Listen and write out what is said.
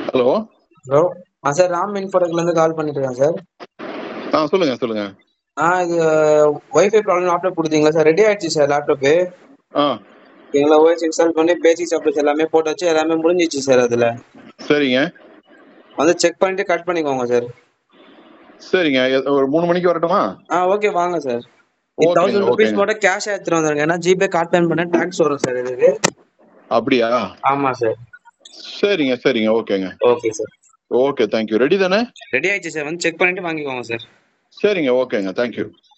Hello hello ஆ sir Ram இன்ஃபோடெக்ல இருந்து கால் பண்ணிட்டு இருக்கேன் சார் ஆ சொல்லுங்க சொல்லுங்க ஆ இது ஒய்ஃபை ப்ராப்ளம் லேப்டாப் கொடுத்தீங்களா சார் ரெடி ஆயிடுச்சு சார் லேப்டாப்பு ஆ எங்களை ஓஎஸ் இன்ஸ்டால் பண்ணி பேசிக் சாப்டர்ஸ் எல்லாமே போட்டு வச்சு எல்லாமே முடிஞ்சிச்சு சார் அதில் சரிங்க வந்து செக் பண்ணிட்டு கட் பண்ணிக்கோங்க சார் சரிங்க எ- ஒரு மூணு மணிக்கு வரட்டுமா ஆ ஓகே வாங்க சார் ஓகேங்க, தௌசண்ட் ருபீஸ் ஓகேங்க. மட்டும் கேஷ் எடுத்துட்டு வந்துருங்க ஏன்னா ஜிபே கார்ட் பேமெண்ட் பண்ண டேக்ஸ் வரும் சார் இதுக்கு அப்படியா ஆமா சார் சரிங்க சரிங்க ஓகேங்க okay sir okay thank you ready தானே ரெடி ஆயிடுச்சு சார் வந்து செக் பண்ணிட்டு வாங்கிக்கோங்க சார் சரிங்க ஓகேங்க தேங்க்யூ